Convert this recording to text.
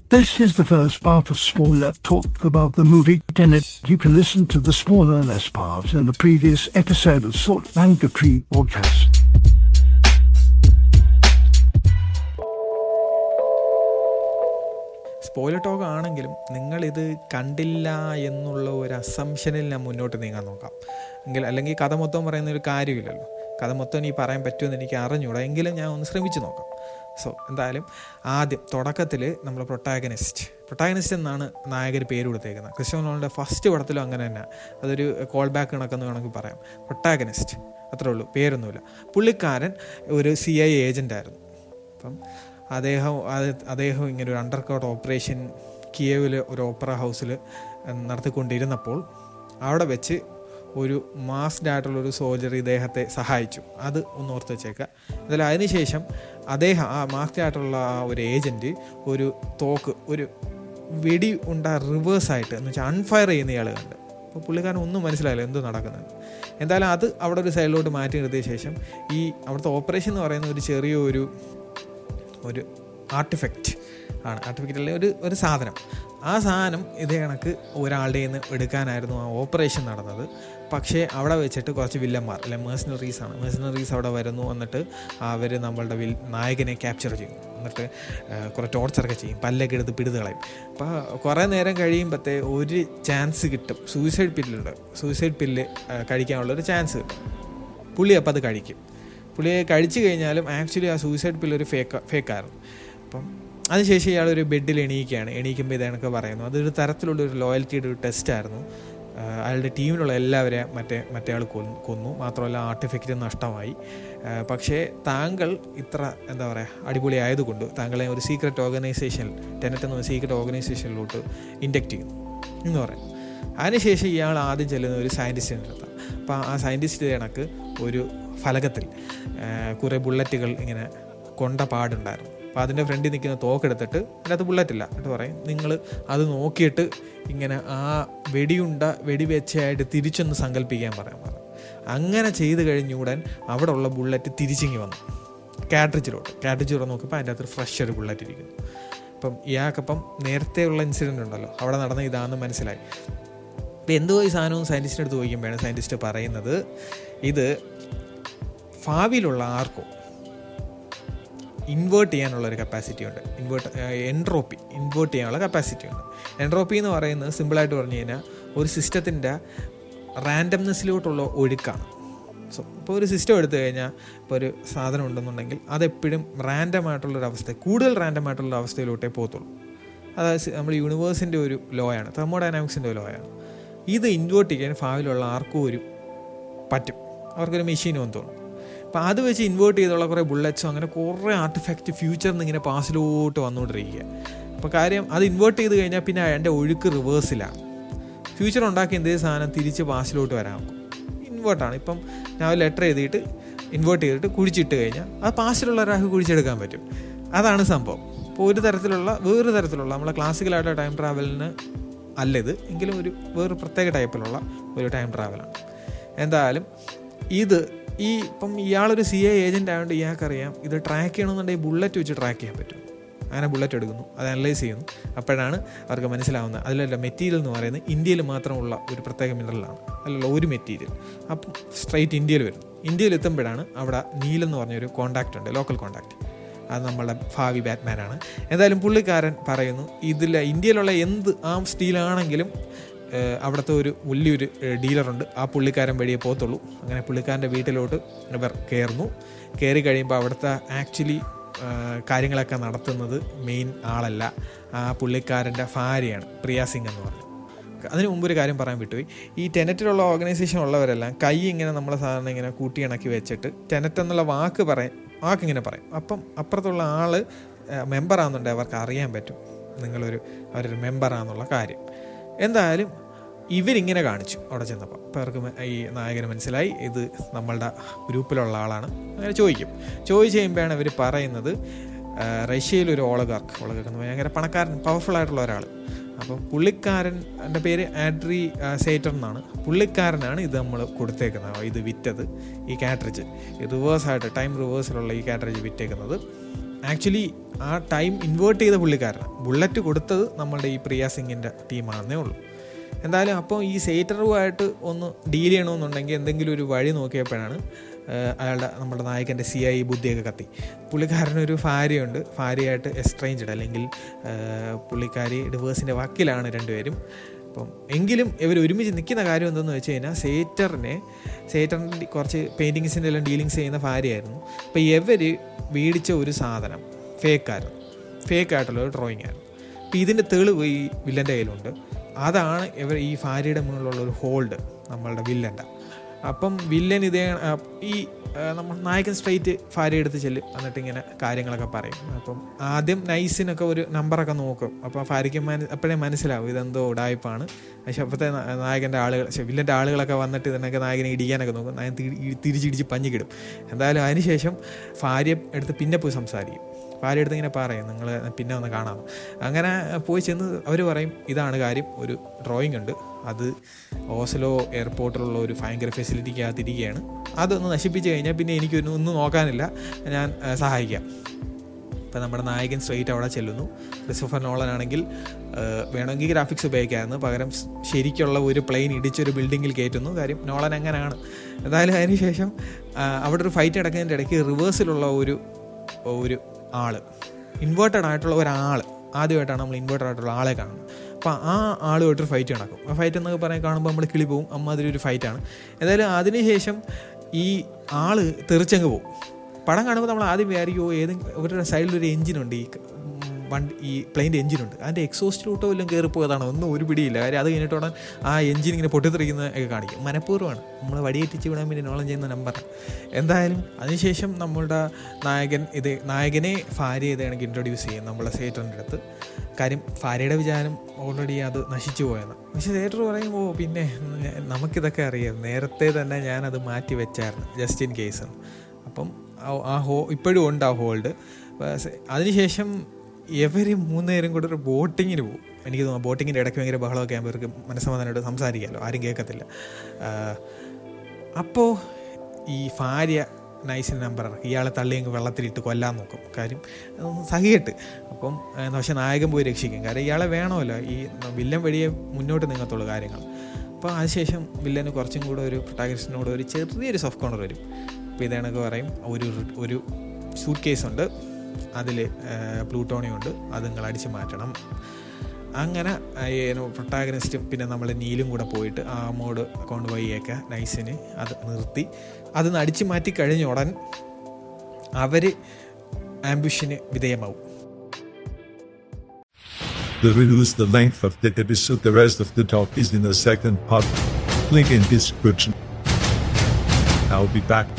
This is the first part of Spoiler Talk about the movie Tenet. You can listen to the spoilerless part in the previous episode of Salt Banker Tree podcast. Spoiler talk ആണെങ്കിലും നിങ്ങളിത് കണ്ടില്ല എന്നുള്ള ഒരു അസംഷനിൽ ഞാൻ മുന്നോട്ട് നീങ്ങാൻ നോക്കാം എങ്കിൽ അല്ലെങ്കിൽ കഥ മൊത്തം പറയുന്ന ഒരു കാര്യമില്ലല്ലോ കഥ മൊത്തം നീ പറയാൻ പറ്റുമെന്ന് എനിക്ക് അറിഞ്ഞൂടാ എങ്കിലും ഞാൻ ഒന്ന് ശ്രമിച്ചു നോക്കാം സോ എന്തായാലും ആദ്യം തുടക്കത്തിൽ നമ്മൾ പ്രൊട്ടാഗനിസ്റ്റ് പ്രൊട്ടാഗനിസ്റ്റ് എന്നാണ് നായകർ പേര് കൊടുത്തേക്കുന്നത് ക്രിസ്റ്റ്യൻ റൊണാൾഡോ ഫസ്റ്റ് പടത്തിലും അങ്ങനെ തന്നെ അതൊരു കോൾ ബാക്ക് കണക്കെന്ന് വേണമെങ്കിൽ പറയാം പ്രൊട്ടാഗനിസ്റ്റ് അത്രേ ഉള്ളൂ പേരൊന്നുമില്ല പുള്ളിക്കാരൻ ഒരു സി ഐ ഏജൻ്റ് ആയിരുന്നു അപ്പം അദ്ദേഹം അത് അദ്ദേഹം ഇങ്ങനെ ഒരു അണ്ടർ കവർ ഓപ്പറേഷൻ കിയവിൽ ഒരു ഓപ്പറ ഹൗസിൽ നടത്തിക്കൊണ്ടിരുന്നപ്പോൾ അവിടെ വെച്ച് ഒരു മാസ്ഡ് ആയിട്ടുള്ള ഒരു സോൾജർ ഇദ്ദേഹത്തെ സഹായിച്ചു അത് ഒന്ന് ഓർത്ത് വെച്ചേക്കാം എന്നാലും അതിനുശേഷം അദ്ദേഹം ആ മാസ്ഡ് ആയിട്ടുള്ള ആ ഒരു ഏജൻറ്റ് ഒരു തോക്ക് ഒരു വെടി ഉണ്ട റിവേഴ്സായിട്ട് എന്ന് വെച്ചാൽ അൺഫയർ ചെയ്യുന്ന ഇയാൾ കണ്ട് അപ്പോൾ പുള്ളിക്കാരൻ ഒന്നും മനസ്സിലായില്ല എന്തോ നടക്കുന്നത് എന്തായാലും അത് അവിടെ ഒരു സൈഡിലോട്ട് മാറ്റി നിർത്തിയ ശേഷം ഈ അവിടുത്തെ ഓപ്പറേഷൻ എന്ന് പറയുന്ന ഒരു ചെറിയൊരു ഒരു ആർട്ടിഫെക്റ്റ് ആണ് ആർട്ടിഫെക്റ്റ് അല്ലെങ്കിൽ ഒരു ഒരു സാധനം ആ സാധനം ഇത് കണക്ക് ഒരാളുടെ നിന്ന് എടുക്കാനായിരുന്നു ആ ഓപ്പറേഷൻ നടന്നത് പക്ഷേ അവിടെ വെച്ചിട്ട് കുറച്ച് വില്ലന്മാർ അല്ലെ മേഴ്സണറീസ് ആണ് മേഴ്സണറീസ് അവിടെ വരുന്നു എന്നിട്ട് അവർ നമ്മളുടെ വിൽ നായകനെ ക്യാപ്ചർ ചെയ്യും എന്നിട്ട് കുറേ ടോർച്ചറൊക്കെ ചെയ്യും പല്ലൊക്കെ എടുത്ത് പിടുത് കളയും അപ്പോൾ കുറേ നേരം കഴിയുമ്പോഴത്തെ ഒരു ചാൻസ് കിട്ടും സൂയിസൈഡ് പില്ലുണ്ട് സൂയിസൈഡ് പില്ല് കഴിക്കാനുള്ള ഒരു ചാൻസ് കിട്ടും പുള്ളി അപ്പോൾ അത് കഴിക്കും പുള്ളിയെ കഴിച്ചു കഴിഞ്ഞാലും ആക്ച്വലി ആ സൂയിസൈഡ് പില്ല് ഒരു ഫേക്ക് ഫേക്കായിരുന്നു അപ്പം അതിനുശേഷം ഇയാൾ ഒരു ബെഡിൽ എണീക്കുകയാണ് എണീക്കുമ്പോൾ ഇതേണൊക്കെ പറയുന്നു അതൊരു തരത്തിലുള്ള ഒരു ലോയൽറ്റിയുടെ ഒരു ടെസ്റ്റായിരുന്നു അയാളുടെ ടീമിലുള്ള എല്ലാവരെയും മറ്റേ മറ്റേ ആൾ കൊന്നു കൊന്നു മാത്രമല്ല ആർട്ടിഫിക്കറ്റ് നഷ്ടമായി പക്ഷേ താങ്കൾ ഇത്ര എന്താ പറയുക അടിപൊളി ആയതുകൊണ്ട് താങ്കളെ ഒരു സീക്രട്ട് ഓർഗനൈസേഷൻ ടെനറ്റ് എന്ന സീക്രട്ട് ഓർഗനൈസേഷനിലോട്ട് ഇൻഡക്റ്റ് ചെയ്യുന്നു എന്ന് പറയും അതിനുശേഷം ഇയാൾ ആദ്യം ചെല്ലുന്ന ഒരു സയൻറ്റിസ്റ്റിൻ്റെ അടുത്താണ് അപ്പോൾ ആ സയൻറ്റിസ്റ്റ് കണക്ക് ഒരു ഫലകത്തിൽ കുറേ ബുള്ളറ്റുകൾ ഇങ്ങനെ കൊണ്ട പാടുണ്ടായിരുന്നു അപ്പോൾ അതിൻ്റെ ഫ്രണ്ടിൽ നിൽക്കുന്ന തോക്കെടുത്തിട്ട് അതിനകത്ത് ബുള്ളറ്റില്ല എന്നിട്ട് പറയും നിങ്ങൾ അത് നോക്കിയിട്ട് ഇങ്ങനെ ആ വെടിയുണ്ട വെടിവെച്ചയായിട്ട് തിരിച്ചൊന്ന് സങ്കല്പിക്കാൻ പറയാൻ പറയും അങ്ങനെ ചെയ്ത് കഴിഞ്ഞുടൻ അവിടെ ഉള്ള ബുള്ളറ്റ് തിരിച്ചിങ്ങി വന്നു കാട്രിജിലോട്ട് കാട്രിജ് തുറന്ന് നോക്കിയപ്പോൾ അതിൻ്റെ അകത്ത് ഫ്രഷ് ഒരു ബുള്ളറ്റ് ഇരിക്കുന്നു അപ്പം ഇയാൾക്കപ്പം നേരത്തെ ഉള്ള ഇൻസിഡൻ്റ് ഉണ്ടല്ലോ അവിടെ നടന്ന ഇതാണെന്ന് മനസ്സിലായി അപ്പോൾ എന്തോ ഈ സാധനവും സയൻറ്റിസ്റ്റിൻ്റെ അടുത്ത് ചോദിക്കുമ്പോഴാണ് സയൻറ്റിസ്റ്റ് പറയുന്നത് ഇത് ഭാവിയിലുള്ള ആർക്കും ഇൻവേർട്ട് ചെയ്യാനുള്ള ഒരു കപ്പാസിറ്റി ഉണ്ട് ഇൻവേർട്ട് എൻട്രോപ്പി ഇൻവേർട്ട് ചെയ്യാനുള്ള കപ്പാസിറ്റി ഉണ്ട് എൻട്രോപ്പി എന്ന് പറയുന്നത് സിമ്പിളായിട്ട് പറഞ്ഞു കഴിഞ്ഞാൽ ഒരു സിസ്റ്റത്തിൻ്റെ റാൻഡംനെസ്സിലോട്ടുള്ള ഒഴുക്കാണ് സോ ഇപ്പോൾ ഒരു സിസ്റ്റം എടുത്തു കഴിഞ്ഞാൽ ഇപ്പോൾ ഒരു സാധനം ഉണ്ടെന്നുണ്ടെങ്കിൽ അതെപ്പോഴും റാൻഡം ആയിട്ടുള്ളൊരു അവസ്ഥ കൂടുതൽ റാൻഡം ആയിട്ടുള്ള അവസ്ഥയിലോട്ടേ പോകത്തുള്ളൂ അതായത് നമ്മൾ യൂണിവേഴ്സിൻ്റെ ഒരു ലോ ആണ് തെർമോഡൈനാമിക്സിൻ്റെ ലോ ആണ് ഇത് ഇൻവേർട്ട് ചെയ്യാൻ ഭാവിയിലുള്ള ആർക്കും ഒരു പറ്റും അവർക്കൊരു മെഷീനും എന്ന് തോന്നും അപ്പോൾ അത് വെച്ച് ഇൻവേർട്ട് ചെയ്തുള്ള കുറേ ബുള്ളറ്റ്സും അങ്ങനെ കുറേ ആർട്ടിഫാക്റ്റ് ഫ്യൂച്ചറിൽ നിന്ന് ഇങ്ങനെ പാസിലോട്ട് വന്നുകൊണ്ടിരിക്കുക അപ്പോൾ കാര്യം അത് ഇൻവേർട്ട് ചെയ്ത് കഴിഞ്ഞാൽ പിന്നെ അതിൻ്റെ ഒഴുക്ക് റിവേഴ്സിലാണ് ഫ്യൂച്ചർ ഉണ്ടാക്കി എന്തേ സാധനം തിരിച്ച് പാസിലോട്ട് വരാൻ നോക്കും ഇൻവേർട്ടാണ് ഇപ്പം ഞാൻ ലെറ്റർ എഴുതിയിട്ട് ഇൻവേർട്ട് ചെയ്തിട്ട് കുഴിച്ചിട്ട് കഴിഞ്ഞാൽ അത് പാസ്റ്റിലുള്ള ഒരാൾക്ക് കുഴിച്ചെടുക്കാൻ പറ്റും അതാണ് സംഭവം ഇപ്പോൾ ഒരു തരത്തിലുള്ള വേറൊരു തരത്തിലുള്ള നമ്മളെ ക്ലാസിക്കലായിട്ടുള്ള ടൈം ട്രാവലിന് അല്ല ഇത് എങ്കിലും ഒരു വേറൊരു പ്രത്യേക ടൈപ്പിലുള്ള ഒരു ടൈം ട്രാവലാണ് എന്തായാലും ഇത് ഈ ഇപ്പം ഇയാളൊരു സി ഐ ഏജൻ്റ് ആയതുകൊണ്ട് ഇയാൾക്കറിയാം ഇത് ട്രാക്ക് ചെയ്യണമെന്നുണ്ടെങ്കിൽ ബുള്ളറ്റ് വെച്ച് ട്രാക്ക് ചെയ്യാൻ പറ്റും അങ്ങനെ ബുള്ളറ്റ് എടുക്കുന്നു അത് അനലൈസ് ചെയ്യുന്നു അപ്പോഴാണ് അവർക്ക് മനസ്സിലാവുന്നത് അതിലല്ല മെറ്റീരിയൽ എന്ന് പറയുന്നത് ഇന്ത്യയിൽ മാത്രമുള്ള ഒരു പ്രത്യേക മിനറലാണ് അല്ലല്ല ഒരു മെറ്റീരിയൽ അപ്പം സ്ട്രൈറ്റ് ഇന്ത്യയിൽ വരും ഇന്ത്യയിൽ എത്തുമ്പോഴാണ് അവിടെ നീലെന്ന് പറഞ്ഞൊരു കോണ്ടാക്റ്റ് ഉണ്ട് ലോക്കൽ കോണ്ടാക്റ്റ് അത് നമ്മളുടെ ഭാവി ബാറ്റ്മാനാണ് എന്തായാലും പുള്ളിക്കാരൻ പറയുന്നു ഇതിൽ ഇന്ത്യയിലുള്ള എന്ത് ആം സ്റ്റീലാണെങ്കിലും അവിടുത്തെ ഒരു വലിയൊരു ഡീലറുണ്ട് ആ പുള്ളിക്കാരൻ വഴിയേ പോകത്തുള്ളൂ അങ്ങനെ പുള്ളിക്കാരൻ്റെ വീട്ടിലോട്ട് ഇവർ കയറുന്നു കയറി കഴിയുമ്പോൾ അവിടുത്തെ ആക്ച്വലി കാര്യങ്ങളൊക്കെ നടത്തുന്നത് മെയിൻ ആളല്ല ആ പുള്ളിക്കാരൻ്റെ ഭാര്യയാണ് പ്രിയ സിംഗ് എന്ന് പറഞ്ഞു അതിന് മുമ്പ് ഒരു കാര്യം പറയാൻ വിട്ടുപോയി ഈ ടെനറ്റിലുള്ള ഓർഗനൈസേഷൻ ഉള്ളവരെല്ലാം കൈ ഇങ്ങനെ നമ്മളെ സാധാരണ ഇങ്ങനെ കൂട്ടി ഇണക്കി വെച്ചിട്ട് ടെനറ്റ് എന്നുള്ള വാക്ക് പറയും വാക്ക് ഇങ്ങനെ പറയും അപ്പം അപ്പുറത്തുള്ള ആൾ മെമ്പറാണെന്നുണ്ടെങ്കിൽ അവർക്ക് അറിയാൻ പറ്റും നിങ്ങളൊരു അവരൊരു മെമ്പറാണെന്നുള്ള കാര്യം എന്തായാലും ഇവരിങ്ങനെ കാണിച്ചു അവിടെ ചെന്നപ്പോൾ അപ്പോൾ അവർക്ക് ഈ നായകന് മനസ്സിലായി ഇത് നമ്മളുടെ ഗ്രൂപ്പിലുള്ള ആളാണ് അങ്ങനെ ചോദിക്കും ചോദിച്ചു കഴിയുമ്പോഴാണ് ഇവർ പറയുന്നത് റഷ്യയിലൊരു ഓളഗാർക്ക് ഓളഗാർക്ക് എന്ന് ഭയങ്കര പണക്കാരൻ പവർഫുൾ ആയിട്ടുള്ള ഒരാൾ അപ്പം പുള്ളിക്കാരൻ എൻ്റെ പേര് ആഡ്രി സേറ്റർ എന്നാണ് പുള്ളിക്കാരനാണ് ഇത് നമ്മൾ കൊടുത്തേക്കുന്നത് ഇത് വിറ്റത് ഈ കാട്രിജ് റിവേഴ്സായിട്ട് ടൈം റിവേഴ്സിലുള്ള ഈ കാട്രിജ് വിറ്റേക്കുന്നത് ആക്ച്വലി ആ ടൈം ഇൻവേർട്ട് ചെയ്ത പുള്ളിക്കാരനാണ് ബുള്ളറ്റ് കൊടുത്തത് നമ്മളുടെ ഈ പ്രിയ സിംഗിൻ്റെ ടീമാണെന്നേ ഉള്ളൂ എന്തായാലും അപ്പോൾ ഈ സേറ്ററുമായിട്ട് ഒന്ന് ഡീൽ ചെയ്യണമെന്നുണ്ടെങ്കിൽ എന്തെങ്കിലും ഒരു വഴി നോക്കിയപ്പോഴാണ് ഏഹ്, അയാളുടെ നമ്മുടെ നായകൻ്റെ സി ഐ ബുദ്ധിയൊക്കെ കത്തി പുള്ളിക്കാരനൊരു ഭാര്യയുണ്ട് ഭാര്യയായിട്ട് എസ്ട്രേഞ്ച്ഡ് അല്ലെങ്കിൽ ഏഹ്, പുള്ളിക്കാരി ഡിവേഴ്സിൻ്റെ വക്കിലാണ് രണ്ടുപേരും അപ്പം എങ്കിലും ഇവർ ഒരുമിച്ച് നിൽക്കുന്ന കാര്യം എന്തെന്ന് വെച്ച് കഴിഞ്ഞാൽ സേറ്ററിനെ സേറ്ററിൻ്റെ കുറച്ച് പെയിൻറ്റിങ്സിൻ്റെ എല്ലാം ഡീലിങ്സ് ചെയ്യുന്ന ഭാര്യയായിരുന്നു അപ്പോൾ ഇവർ മേടിച്ച ഒരു സാധനം ഫേക്കായിരുന്നു ഫേക്ക് ആയിട്ടുള്ള ഒരു ഡ്രോയിങ് ആയിരുന്നു അപ്പോൾ ഇതിൻ്റെ തെളിവ് ഈ വില്ലൻ്റെ കയ്യിലുണ്ട് അതാണ് ഇവർ ഈ ഭാര്യയുടെ മുന്നിലുള്ള ഒരു ഹോൾഡ് നമ്മളുടെ വില്ലൻ്റെ അപ്പം വില്ലൻ ഇതേ ആ, ഈ ആ, നമ്മൾ നായകൻ സ്ട്രൈറ്റ് ഭാര്യ എടുത്ത് ചെല്ലും എന്നിട്ട് ഇങ്ങനെ കാര്യങ്ങളൊക്കെ പറയും അപ്പം ആദ്യം നൈസിനൊക്കെ ഒരു നമ്പറൊക്കെ നോക്കും അപ്പോൾ ഭാര്യയ്ക്ക് മന അപ്പോഴേ മനസ്സിലാവും ഇതെന്തോ ഉടായ്പാണ് പക്ഷെ അപ്പോഴത്തെ നാ- നായകൻ്റെ ആളുകൾ പക്ഷേ വില്ലൻ്റെ ആളുകളൊക്കെ വന്നിട്ട് ഇതിനൊക്കെ നായകനെ ഇടിക്കാനൊക്കെ നോക്കും നായകൻ തിരി- തിരിച്ചിടിച്ച് പഞ്ഞിക്കിടും എന്തായാലും അതിനുശേഷം ഭാര്യ എടുത്ത് പിന്നെ പോയി സംസാരിക്കും ഭാര്യ എടുത്ത് ഇങ്ങനെ പറയും നിങ്ങൾ പിന്നെ ഒന്ന് കാണാം അങ്ങനെ പോയി ചെന്ന് അവർ പറയും ഇതാണ് കാര്യം ഒരു ഡ്രോയിങ് ഉണ്ട് അത് ഓസ്ലോ എയർപോർട്ടിലുള്ള ഒരു ഭയങ്കര ഫെസിലിറ്റിക്കകത്തിരിക്കുകയാണ് അതൊന്ന് നശിപ്പിച്ച് കഴിഞ്ഞാൽ പിന്നെ എനിക്കൊന്നും ഒന്നും നോക്കാനില്ല ഞാൻ ആ, സഹായിക്കാം ഇപ്പം നമ്മുടെ നായകൻ സ്ട്രെയിറ്റ് അവിടെ ചെല്ലുന്നു ക്രിസ്റ്റഫർ നോളൻ ആണെങ്കിൽ ആ, വേണമെങ്കിൽ ഗ്രാഫിക്സ് ഉപയോഗിക്കാമായിരുന്നു പകരം സ് ശരിക്കുള്ള ഒരു പ്ലെയിൻ ഇടിച്ചൊരു ബിൽഡിങ്ങിൽ കയറ്റുന്നു കാര്യം നോളൻ അങ്ങനെയാണ് എന്തായാലും അതിനുശേഷം ആ, അവിടെ ഒരു ഫൈറ്റ് നടക്കുന്നതിൻ്റെ ഇടയ്ക്ക് റിവേഴ്സിലുള്ള ഒരു ഒരു ആള് ഇൻവേർട്ടഡ് ആയിട്ടുള്ള ഒരാൾ ആദ്യമായിട്ടാണ് നമ്മൾ ഇൻവേർട്ടഡ് ആയിട്ടുള്ള ആളെ കാണുന്നത് അപ്പോൾ ആ ആളുമായിട്ടൊരു ഫൈറ്റ് നടക്കും ആ ഫൈറ്റ് എന്നൊക്കെ പറയാൻ കാണുമ്പോൾ നമ്മൾ കിളി പോവും അമ്മാതിരി ഒരു ഫൈറ്റാണ് എന്തായാലും അതിനുശേഷം ഈ ആള് തെറിച്ചങ്ങ് പോകും പടം കാണുമ്പോൾ നമ്മൾ ആദ്യം വിചാരിക്കുമോ ഏതെങ്കിലും അവരുടെ സൈഡിലൊരു എഞ്ചിനുണ്ട് ഈ ക- ഉം, വണ്ടി ഈ പ്ലെയിൻ്റെ എഞ്ചിനുണ്ട് അതിൻ്റെ എക്സോസ്റ്റിലോട്ടോ വല്ലതും കയറിപ്പോയതാണോ ഒന്നും ഒരു പിടിയില്ല കാര്യം അത് കഴിഞ്ഞിട്ട് ഉടൻ ആ എഞ്ചിൻ ഇങ്ങനെ പൊട്ടിത്തെറിക്കുന്ന ഒക്കെ കാണിക്കും മനഃപൂർവ്വമാണ് നമ്മൾ വടിയേറ്റിച്ച് വിടാൻ വേണ്ടി നോളം ചെയ്യുന്ന നമ്പറാണ് എന്തായാലും അതിനുശേഷം നമ്മളുടെ നായകൻ ഇത് നായകനെ ഭാര്യ ഇതാണെങ്കിൽ ഇൻട്രൊഡ്യൂസ് ചെയ്യും നമ്മളെ സേറ്ററിൻ്റെ അടുത്ത് കാര്യം ഭാര്യയുടെ വിചാരം ഓൾറെഡി അത് നശിച്ചു പോയെന്ന് പക്ഷേ സേറ്റർ പറയുമ്പോൾ പിന്നെ ഞ- നമുക്കിതൊക്കെ അറിയാം നേരത്തെ തന്നെ ഞാനത് മാറ്റി വെച്ചായിരുന്നു ജസ്റ്റ് ഇൻ കേസ് അപ്പം ആ- ആ ഹോ ഇപ്പോഴും ഉണ്ട് ആ ഹോൾഡ് അതിനുശേഷം ഇവർ മൂന്നുപേരും കൂടെ ഒരു ബോട്ടിങ്ങിന് പോകും എനിക്ക് തോന്നുന്നു ബോട്ടിങ്ങിൻ്റെ ഇടയ്ക്ക് ഭയങ്കര ബഹളമൊക്കെ ആകുമ്പോൾ ഇവർക്ക് മനസ്സമാധാനമായിട്ട് സംസാരിക്കാമല്ലോ ആരും കേൾക്കത്തില്ല അപ്പോൾ ഈ ഭാര്യ നൈസിന് നമ്പർ ഇറക്കി ഇയാളെ തള്ളി അങ്ങ് വെള്ളത്തിലിട്ട് കൊല്ലാൻ നോക്കും കാര്യം അതൊന്ന് സഹിയിട്ട് അപ്പം ഏ, പക്ഷെ നായകൻ പോയി രക്ഷിക്കും കാര്യം ഇയാളെ വേണമല്ലോ ഈ വില്ലൻ വഴിയെ മുന്നോട്ട് നീങ്ങത്തുള്ളൂ കാര്യങ്ങൾ അപ്പോൾ അതിനുശേഷം വില്ലന് കുറച്ചും കൂടെ ഒരു പ്രൊട്ടാഗനിസ്റ്റിനോട് ഒരു ചെറിയൊരു സോഫ്റ്റ് കോർണർ വരും അപ്പോൾ ഇതേണൊക്കെ പറയും ഒരു ഒരു സൂട്ട് കേസ് ഉണ്ട് അതിൽ പ്ലൂട്ടോണിയം ഉണ്ട് അത് നിങ്ങൾ അടിച്ച് മാറ്റണം അങ്ങനെ പ്രൊട്ടാഗനിസ്റ്റും പിന്നെ നമ്മൾ നീലും കൂടെ പോയിട്ട് ആ മോഡ് കൊണ്ടുപോയിയൊക്കെ നൈസിന് അത് നിർത്തി അത് അടിച്ചു മാറ്റി കഴിഞ്ഞ ഉടൻ അവർ ആംബിഷന് വിധേയമാവും To reduce the length of the episode, the rest of the talk is in the second part. Link in description. I'll be back.